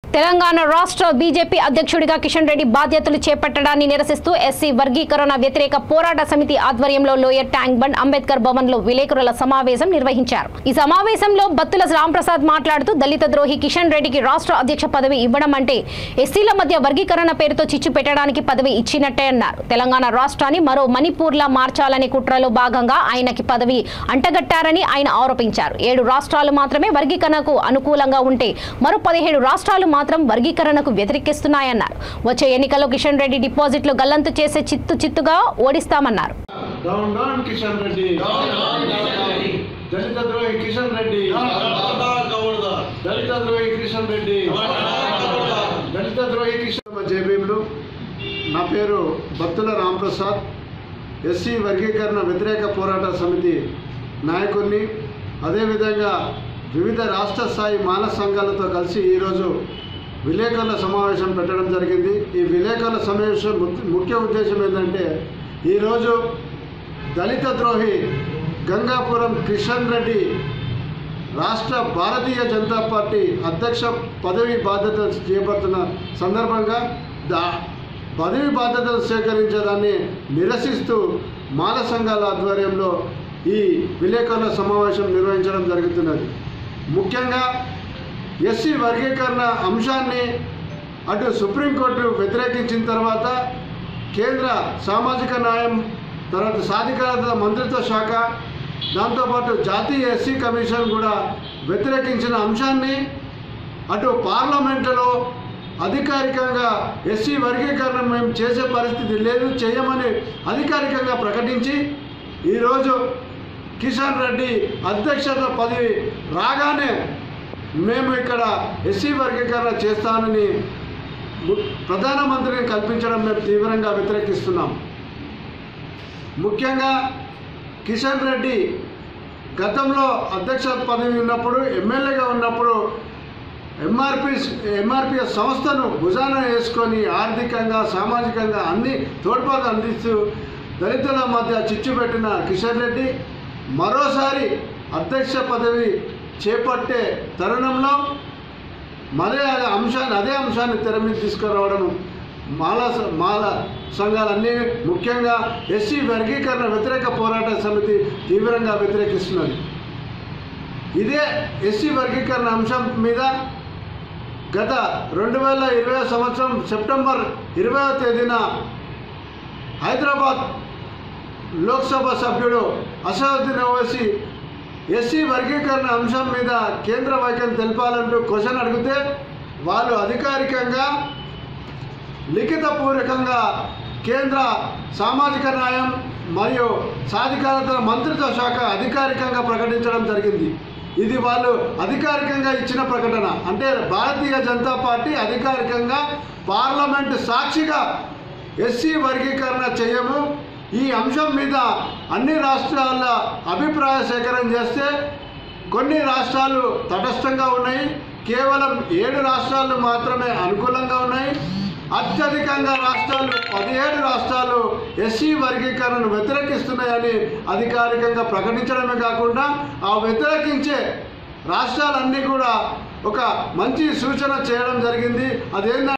తెలంగాణ రాష్ట్ర బీజేపీ అధ్యక్షుడిగా కిషన్ రెడ్డి బాధ్యతలు చేపట్టడాన్ని నిరసిస్తూ ఎస్సీ వర్గీకరణ వ్యతిరేక పోరాట సమితి ఆధ్వర్యంలో lower tank bund Ambedkar Bhavan లో విలేకరుల సమావేశం నిర్వహించారు ఈ సమావేశంలో బత్తుల రాంప్రసాద్ మాట్లాడుతూ దళిత ద్రోహి కిషన్ రెడ్డికి రాష్ట్ర అధ్యక్ష పదవి ఇవ్వడం అంటే ఎస్సీల మధ్య వర్గీకరణ పేరుతో చిచ్చు పెట్టడానికి పదవి ఇచ్చినట్టే అన్నారు తెలంగాణ రాష్ట్రాన్ని మరో మణిపూర్ లా మార్చాలనే కుట్రలో భాగంగా ఆయనకి పదవి అంటగట్టారని ఆయన ఆరోపించారు ఏడు రాష్ట్రాలు మాత్రమే వర్గీకరణకు అనుకూలంగా ఉంటే మరో పదిహేడు రాష్ట్రాలు మాత్రం వర్గీకరణకు వ్యతిరేకిస్తున్నాయన్నారు వచ్చే ఎన్నికల్లో కిషన్ రెడ్డి డిపాజిట్లు గల్లంతు చేసే చిత్తు చిత్తుగా ఓడిస్తామన్నారు డౌన్ డౌన్ కిషన్ రెడ్డి దళిత ద్రోహి కిషన్ రెడ్డి దళిత ద్రోహి కిషన్ రెడ్డి దళిత ద్రోహి కిషన్ జేబీలు నా పేరు బత్తుల రాంప్రసాద్ ఎస్సీ వర్గీకరణ వ్యతిరేక పోరాట సమితి నాయకుడిని అదేవిధంగా వివిధ రాష్ట్ర స్థాయి మానవ సంఘాలతో కలిసి ఈరోజు విలేకరుల సమావేశం పెట్టడం జరిగింది ఈ విలేకరుల సమావేశం ము- ముఖ్య ఉద్దేశం ఏంటంటే ఈరోజు దళిత ద్రోహి గంగాపురం కిషన్ రెడ్డి రాష్ట్ర భారతీయ జనతా పార్టీ అధ్యక్ష పదవి బాధ్యతలు చేపడుతున్న సందర్భంగా దా పదవి బాధ్యతలు స్వీకరించడాన్ని నిరసిస్తూ మాల సంఘాల ఆధ్వర్యంలో ఈ విలేకరుల సమావేశం నిర్వహించడం జరుగుతున్నది ముఖ్యంగా ఎస్సీ వర్గీకరణ అంశాన్ని అటు సుప్రీంకోర్టు వ్యతిరేకించిన తర్వాత కేంద్ర సామాజిక న్యాయం తర్వాత సాధికారత మంత్రిత్వ శాఖ దాంతోపాటు జాతీయ ఎస్సీ కమిషన్ కూడా వ్యతిరేకించిన అంశాన్ని అటు పార్లమెంటులో అధికారికంగా ఎస్సీ వర్గీకరణ మేము చేసే పరిస్థితి లేదు చేయమని అధికారికంగా ప్రకటించి ఈరోజు కిషన్ రెడ్డి అధ్యక్షత పదవి రాగానే మేము ఇక్కడ ఎస్సీ వర్గీకరణ చేస్తానని ము- ప్రధానమంత్రిని కల్పించడం మేము తీవ్రంగా వ్యతిరేకిస్తున్నాం ముఖ్యంగా కిషన్ రెడ్డి గతంలో అధ్యక్ష పదవి ఉన్నప్పుడు ఎమ్మెల్యేగా ఉన్నప్పుడు ఎంఆర్పి ఎంఆర్పిఎస్ సంస్థను భుజాన వేసుకొని ఆర్థికంగా సామాజికంగా అన్ని తోడ్పాటు అందిస్తూ దళితుల మధ్య చిచ్చు పెట్టిన కిషన్ రెడ్డి మరోసారి అధ్యక్ష పదవి చేపట్టే తరుణంలో మరే అదే అంశాన్ని అదే అంశాన్ని తెర మీద తీసుకురావడం మాల స- మాల సంఘాలన్నీ ముఖ్యంగా ఎస్సీ వర్గీకరణ వ్యతిరేక పోరాట సమితి తీవ్రంగా వ్యతిరేకిస్తున్నది ఇదే ఎస్సీ వర్గీకరణ అంశం మీద గత రెండు వేల ఇరవై సంవత్సరం సెప్టెంబర్ ఇరవైవ తేదీన హైదరాబాద్ లోక్సభ సభ్యుడు అసదుద్దీన్ ఓవైసీ ఎస్సీ వర్గీకరణ అంశం మీద కేంద్ర వైఖరి తెలపాలంటూ క్వశ్చన్ అడిగితే వాళ్ళు అధికారికంగా లిఖితపూర్వకంగా కేంద్ర సామాజిక న్యాయం మరియు సాధికారత మంత్రిత్వ శాఖ అధికారికంగా ప్రకటించడం జరిగింది ఇది వాళ్ళు అధికారికంగా ఇచ్చిన ప్రకటన అంటే భారతీయ జనతా పార్టీ అధికారికంగా పార్లమెంటు సాక్షిగా ఎస్సీ వర్గీకరణ చేయము ఈ అంశం మీద అన్ని రాష్ట్రాల అభిప్రాయ సేకరణ చేస్తే కొన్ని రాష్ట్రాలు తటస్థంగా ఉన్నాయి కేవలం ఏడు రాష్ట్రాలు మాత్రమే అనుకూలంగా ఉన్నాయి అత్యధికంగా రాష్ట్రాలు పదిహేడు రాష్ట్రాలు ఎస్సీ వర్గీకరణను వ్యతిరేకిస్తున్నాయని అధికారికంగా ప్రకటించడమే కాకుండా ఆ వ్యతిరేకించే రాష్ట్రాలన్నీ కూడా ఒక మంచి సూచన చేయడం జరిగింది అదేంటంటే